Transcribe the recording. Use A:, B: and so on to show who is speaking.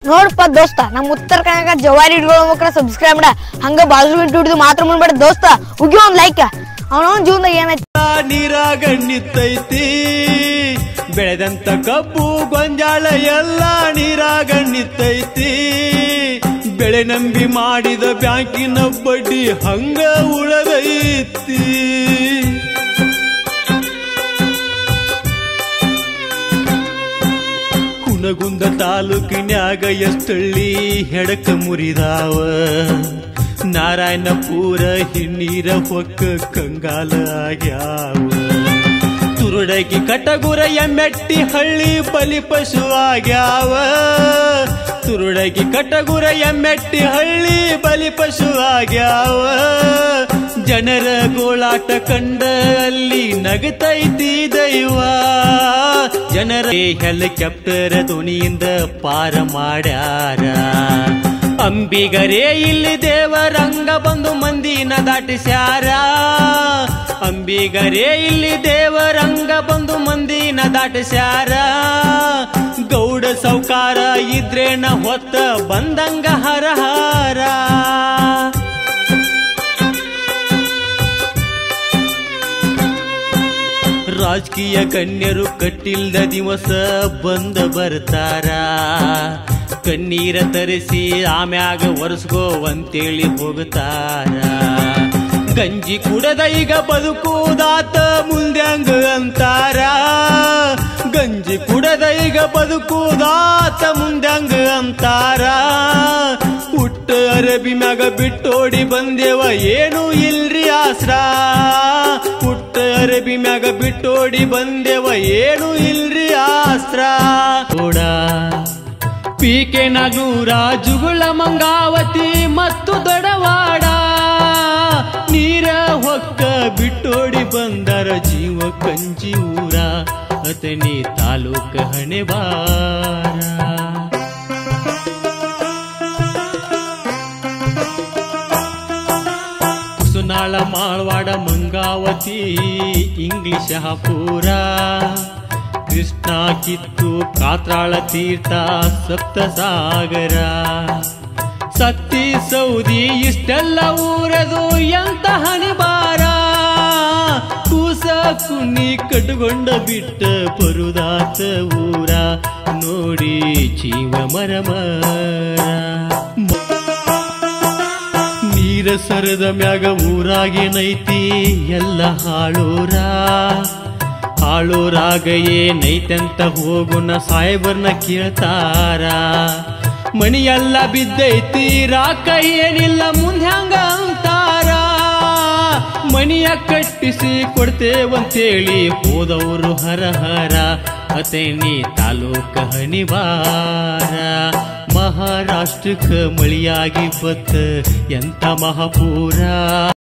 A: ನೋಡಪ್ಪ ದೋಸ್ತ ನಮ್ಮ ಉತ್ತರ ಕರ್ನಾಟಕ ಜವಾರಿ ಹಿಡ್ಕೊಳ್ಳೋ ಮಕ್ಕಳ ಸಬ್ಸ್ಕ್ರೈಬ್ ಮಾಡ ಹಂಗ ಬಾಜು ಬಿಟ್ಟು ಹಿಡಿದು ಮಾತ್ರ ಮಾಡ್ಬೇಡ ದೋಸ್ತ ಉಗಿ ಒಂದ್ ಲೈಕ್ ಅವನವನ ಜೀವನದಾಗ ಏನೈತಿ
B: ನೀರಾಗ ನಿತ್ತೈತಿ ಬೆಳೆದಂತ ಕಬ್ಬು ಗೊಂಜಾಳ ಎಲ್ಲ ನೀರಾಗ ನಿತ್ತೈತಿ ಬೆಳೆ ನಂಬಿ ಮಾಡಿದ ಬ್ಯಾಂಕಿನ ಬಡ್ಡಿ ಹಂಗ ಉಳದೈತಿ ಕುಣಗುಂದ ತಾಲೂಕಿನ್ಯಾಗ ಎಷ್ಟಳ್ಳಿ ಹೆಡಕ ಮುರಿದಾವ ನಾರಾಯಣಪುರ ಹಿನ್ನೀರ ಹೊಕ್ಕ ಕಂಗಾಲ ಆಗ್ಯಾವ ತುರುಡಗಿ ಕಟಗುರ ಎಮ್ಮೆಟ್ಟಿ ಹಳ್ಳಿ ಬಲಿ ಪಶು ಆಗ್ಯಾವ ತುರುಡಗಿ ಕಟಗುರ ಎಮ್ಮೆಟ್ಟಿ ಹಳ್ಳಿ ಬಲಿ ಪಶು ಆಗ್ಯಾವ ಜನರ ಗೋಳಾಟ ಕಂಡ ಅಲ್ಲಿ ನಗತೈತಿ ದೈವ ಜನರ ಹೆಲಿಕಾಪ್ಟರ್ ಧ್ವನಿಯಿಂದ ಪಾರ ಮಾಡ್ಯಾರ ಅಂಬಿಗರೇ ಇಲ್ಲಿ ದೇವರಂಗ ಬಂದು ಮಂದಿನ ದಾಟಿಸ್ಯಾರ ಅಂಬಿಗರೇ ಇಲ್ಲಿ ದೇವರಂಗ ಬಂದು ಮಂದಿನ ದಾಟಿಸ್ಯಾರ ಗೌಡ ಸೌಕಾರ ಇದ್ರೇನ ಹೊತ್ತ ಬಂದಂಗ ಹರಹಾರ ರಾಜಕೀಯ ಗಣ್ಯರು ಕಟ್ಟಿಲ್ದ ದಿವಸ ಬಂದ ಬರ್ತಾರ ಕಣ್ಣೀರ ತರಿಸಿ ಆಮ್ಯಾಗ ಒರೆಸ್ಕೋ ಅಂತೇಳಿ ಹೋಗ್ತಾರ ಗಂಜಿ ಕುಡದ ಈಗ ಬದುಕುದಾತ ಮುಂದ್ಯಾಂಗ ಅಂತಾರ ಗಂಜಿ ಕುಡದ ಈಗ ಬದುಕುದಾತ ಮುಂದ್ಯಾಂಗ ಅಂತಾರ ಹುಟ್ಟ ಅರಬಿ ಮ್ಯಾಗ ಬಿಟ್ಟೋಡಿ ಬಂದೇವ ಏನು ಇಲ್ರಿ ಆಸ್ರ ಹುಟ್ಟ ಅರಬಿ ಮ್ಯಾಗ ಬಿಟ್ಟೋಡಿ ಬಂದೇವ ಏನು ಇಲ್ರಿ ಆಸ್ತ್ರ ಕೂಡ ಪೀಕೆ ನಗೂರ ಜುಗುಳ ಮಂಗಾವತಿ ಮತ್ತು ದೊಡವಾಡ ನೀರ ಹೊಕ್ಕ ಬಿಟ್ಟೋಡಿ ಬಂದರ ಜೀವ ಕಂಜಿ ಊರ ಅತನಿ ತಾಲೂಕ ಹಣೆ ಬಾರ ಸುನಾಳ ಮಾಳ್ವಾಡ ಮಂಗಾವತಿ ಇಂಗ್ಲಿಷ್ ಹಪೂರ ಕೃಷ್ಣ ಕಿತ್ತು ಕಾತ್ರಾಳ ತೀರ್ಥ ಸಪ್ತ ಸಾಗರ ಸತ್ತಿ ಸೌದಿ ಇಷ್ಟೆಲ್ಲ ಊರದು ಎಂತ ಹಣಿಬಾರ ಕೂಸ ಕುನ್ನಿ ಕಟ್ಟುಕೊಂಡ ಬಿಟ್ಟ ಪರುದಾತ ಊರ ನೋಡಿ ಜೀವ ಮರಮರ ನೀರ ಸರದ ಮ್ಯಾಗ ಊರಾಗೇನೈತಿ ಎಲ್ಲ ಹಾಳೂರ ಹಾಳೂರಾಗ ಏನೈತಂತ ಹೋಗುನ ಸಾಹೇಬರ್ನ ಕೇಳ್ತಾರ ಮಣಿಯೆಲ್ಲ ಬಿದ್ದೈತಿ ರಾಕ ಏನಿಲ್ಲ ಮುಂದೆ ಹಂಗ ಅಂತಾರ ಮಣಿಯ ಕಟ್ಟಿಸಿ ಕೊಡ್ತೇವಂತೇಳಿ ಹೋದವರು ಹರ ಹರ ಅತೇನಿ ತಾಲೂಕ ಹಣಿವಾರ ಮಹಾರಾಷ್ಟ್ರಕ್ಕ ಮಳಿಯಾಗಿ ಬತ್ತ ಎಂತ ಮಹಾಪೂರ